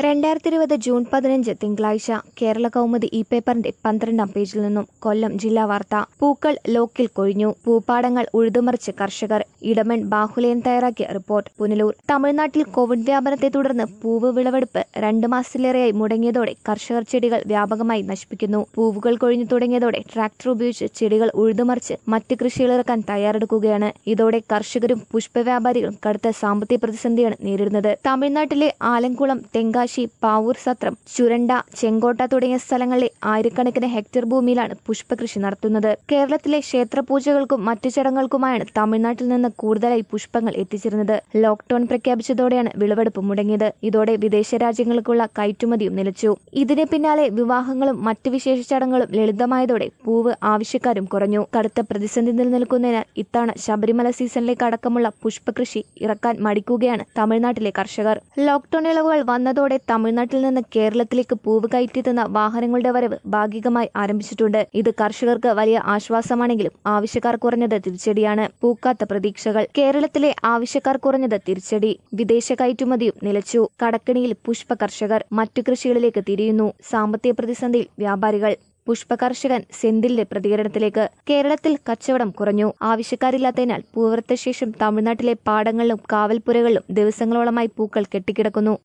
രണ്ടായിരത്തി ഇരുപത് ജൂൺ പതിനഞ്ച് തിങ്കളാഴ്ച കേരള കൗമുദി ഈ പേപ്പറിന്റെ പന്ത്രണ്ടാം പേജിൽ നിന്നും കൊല്ലം ജില്ലാ വാർത്ത പൂക്കൾ ലോക്കിൽ കൊഴിഞ്ഞു പൂപ്പാടങ്ങൾ ഉഴുതുമറിച്ച് കർഷകർ ഇടമൺ ബാഹുലയൻ തയ്യാറാക്കിയ റിപ്പോർട്ട് പുനലൂർ തമിഴ്നാട്ടിൽ കോവിഡ് വ്യാപനത്തെ തുടർന്ന് പൂവ് വിളവെടുപ്പ് രണ്ട് മാസത്തിലേറെയായി മുടങ്ങിയതോടെ കർഷകർ ചെടികൾ വ്യാപകമായി നശിപ്പിക്കുന്നു പൂവുകൾ കൊഴിഞ്ഞു തുടങ്ങിയതോടെ ട്രാക്ടർ ഉപയോഗിച്ച് ചെടികൾ ഉഴുതുമറിച്ച് മറ്റ് കൃഷികളിറക്കാൻ തയ്യാറെടുക്കുകയാണ് ഇതോടെ കർഷകരും പുഷ്പവ്യാപാരികളും കടുത്ത സാമ്പത്തിക പ്രതിസന്ധിയാണ് നേരിടുന്നത് തമിഴ്നാട്ടിലെ ആലംകുളം തെങ്കാശി പാവൂർ സത്രം ചുരണ്ട ചെങ്കോട്ട തുടങ്ങിയ സ്ഥലങ്ങളിലെ ആയിരക്കണക്കിന് ഹെക്ടർ ഭൂമിയിലാണ് പുഷ്പകൃഷി നടത്തുന്നത് കേരളത്തിലെ ക്ഷേത്രപൂജകൾക്കും മറ്റു ചടങ്ങുകൾക്കുമായാണ് തമിഴ്നാട്ടിൽ നിന്ന് കൂടുതലായി പുഷ്പങ്ങൾ എത്തിച്ചിരുന്നത് ലോക്ഡൌൺ പ്രഖ്യാപിച്ചതോടെയാണ് വിളവെടുപ്പ് മുടങ്ങിയത് ഇതോടെ വിദേശ രാജ്യങ്ങൾക്കുള്ള കയറ്റുമതിയും നിലച്ചു ഇതിന് പിന്നാലെ വിവാഹങ്ങളും മറ്റ് വിശേഷ ചടങ്ങുകളും ലളിതമായതോടെ പൂവ് ആവശ്യക്കാരും കുറഞ്ഞു കടുത്ത പ്രതിസന്ധി നിലനിൽക്കുന്നതിനാൽ ഇത്തവണ ശബരിമല സീസണിലേക്ക് അടക്കമുള്ള പുഷ്പകൃഷി ഇറക്കാൻ മടിക്കുകയാണ് തമിഴ്നാട്ടിലെ കർഷകർ ലോക്ഡൌൺ ഇളവുകൾ വന്നതോടെ തമിഴ്നാട്ടിൽ നിന്ന് കേരളത്തിലേക്ക് പൂവ് കയറ്റിയെത്തുന്ന വാഹനങ്ങളുടെ വരവ് ഭാഗികമായി ആരംഭിച്ചിട്ടുണ്ട് ഇത് കർഷകർക്ക് വലിയ ആശ്വാസമാണെങ്കിലും ആവശ്യക്കാർ കുറഞ്ഞത് തിരിച്ചടിയാണ് പൂക്കാത്ത പ്രതീക്ഷകൾ കേരളത്തിലെ ആവശ്യക്കാർ കുറഞ്ഞത് തിരിച്ചടി വിദേശ കയറ്റുമതിയും നിലച്ചു കടക്കണിയിൽ പുഷ്പ കർഷകർ മറ്റു കൃഷികളിലേക്ക് തിരിയുന്നു സാമ്പത്തിക പ്രതിസന്ധിയിൽ വ്യാപാരികൾ പുഷ്പ കർഷകൻ സെന്തിലിന്റെ പ്രതികരണത്തിലേക്ക് കേരളത്തിൽ കച്ചവടം കുറഞ്ഞു ആവശ്യക്കാരില്ലാത്തതിനാൽ പൂവർത്ത ശേഷം തമിഴ്നാട്ടിലെ പാടങ്ങളിലും കാവൽപ്പുരകളിലും ദിവസങ്ങളോളമായി പൂക്കൾ കെട്ടിക്കിടക്കുന്നു